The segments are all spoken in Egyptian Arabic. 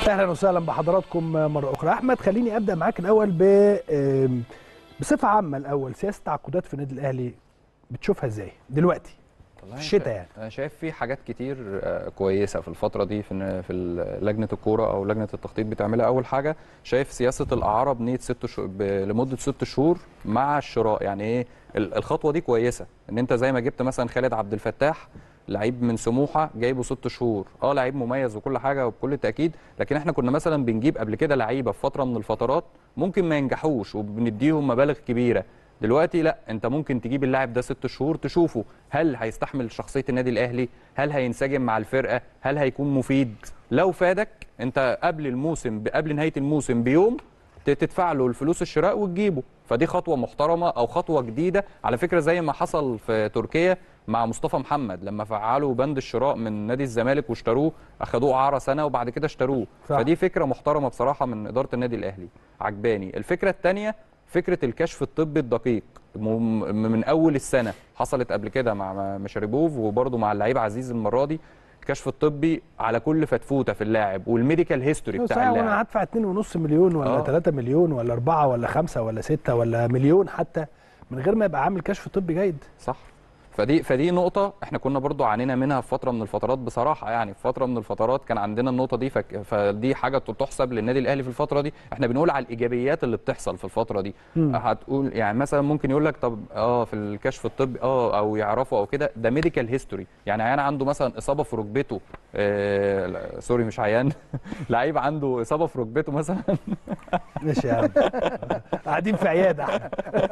اهلا وسهلا بحضراتكم مره اخرى احمد خليني ابدا معاك الاول ب آم، بصفه عامه الاول سياسه التعاقدات في النادي الاهلي بتشوفها ازاي دلوقتي والله في أنا الشتاء شايف- يعني. انا شايف في حاجات كتير آه، كويسه في الفتره دي في في ال- لجنه الكوره او لجنه التخطيط بتعملها اول حاجه شايف سياسه الاعاره بنيه ست شهور ب- لمده ست شهور مع الشراء يعني ايه ال- الخطوه دي كويسه ان انت زي ما جبت مثلا خالد عبد الفتاح لعيب من سموحه جايبه ست شهور اه لعيب مميز وكل حاجه وبكل تاكيد لكن احنا كنا مثلا بنجيب قبل كده لعيبه في فتره من الفترات ممكن ما ينجحوش وبنديهم مبالغ كبيره دلوقتي لا انت ممكن تجيب اللاعب ده ست شهور تشوفه هل هيستحمل شخصيه النادي الاهلي هل هينسجم مع الفرقه هل هيكون مفيد لو فادك انت قبل الموسم قبل نهايه الموسم بيوم ت- تدفع له الفلوس الشراء وتجيبه فدي خطوه محترمه او خطوه جديده على فكره زي ما حصل في تركيا مع مصطفى محمد لما فعلوا بند الشراء من نادي الزمالك واشتروه اخدوه اعاره سنه وبعد كده اشتروه صح. فدي فكره محترمه بصراحه من اداره النادي الاهلي عجباني الفكره الثانيه فكره الكشف الطبي الدقيق م- من اول السنه حصلت قبل كده مع مشاريبوف وبرده مع اللعيب عزيز المره دي الكشف الطبي على كل فتفوته في اللاعب والميديكال هيستوري بتاع صحيح وانا اللاعب هدفع 2.5 مليون ولا آه. 3 مليون ولا 4 ولا 5 ولا 6 ولا مليون حتى من غير ما يبقى عامل كشف طبي جيد صح فدي فدي نقطة احنا كنا برضو عانينا منها في فترة من الفترات بصراحة يعني في فترة من الفترات كان عندنا النقطة دي فك فدي حاجة تحسب للنادي الأهلي في الفترة دي احنا بنقول على الإيجابيات اللي بتحصل في الفترة دي مم. هتقول يعني مثلا ممكن يقول لك طب اه في الكشف الطبي اه او يعرفوا او كده ده ميديكال هيستوري يعني عيان عنده مثلا إصابة في ركبته آه لا، سوري مش عيان لعيب عنده إصابة في ركبته مثلا ماشي يا عم قاعدين في عياده احنا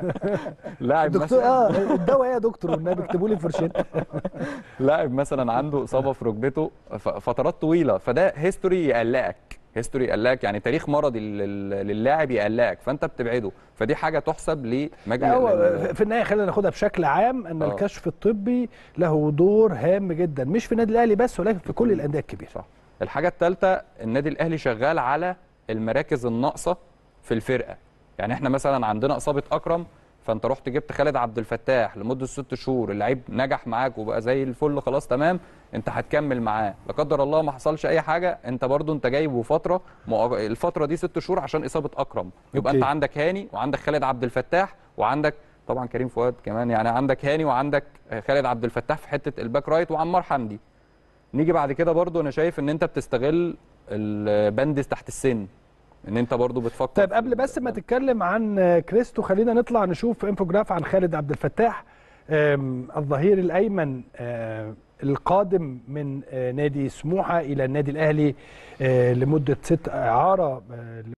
لاعب دكتور مثلا اه الدواء ايه يا دكتور والنبي اكتبوا لي فرشين لاعب مثلا عنده اصابه في ركبته ف- فترات طويله فده هيستوري يقلقك هيستوري يقلقك يعني تاريخ مرضي لل- للاعب يقلقك فانت بتبعده فدي حاجه تحسب لمجلس لا هو في النهايه خلينا ناخدها بشكل عام ان آه. الكشف الطبي له دور هام جدا مش في النادي الاهلي بس ولكن في كل الانديه الكبيره صح الحاجه الثالثه النادي الاهلي شغال على المراكز الناقصه في الفرقه يعني احنا مثلا عندنا اصابه اكرم فانت رحت جبت خالد عبد الفتاح لمده ست شهور اللعيب نجح معاك وبقى زي الفل خلاص تمام انت هتكمل معاه لا قدر الله ما حصلش اي حاجه انت برضو انت جايبه فتره مؤ- الفتره دي ست شهور عشان اصابه اكرم يبقى أوكي. انت عندك هاني وعندك خالد عبد الفتاح وعندك طبعا كريم فؤاد كمان يعني عندك هاني وعندك خالد عبد الفتاح في حته الباك رايت وعمار حمدي نيجي بعد كده برضو انا شايف ان انت بتستغل البند تحت السن ان انت برضو بتفكر طيب في قبل ال- بس ما تتكلم عن كريستو خلينا نطلع نشوف انفوجراف عن خالد عبد الفتاح آم، الظهير الايمن آه، القادم من آه، نادي سموحه الى النادي الاهلي آه، لمده ست اعاره آه،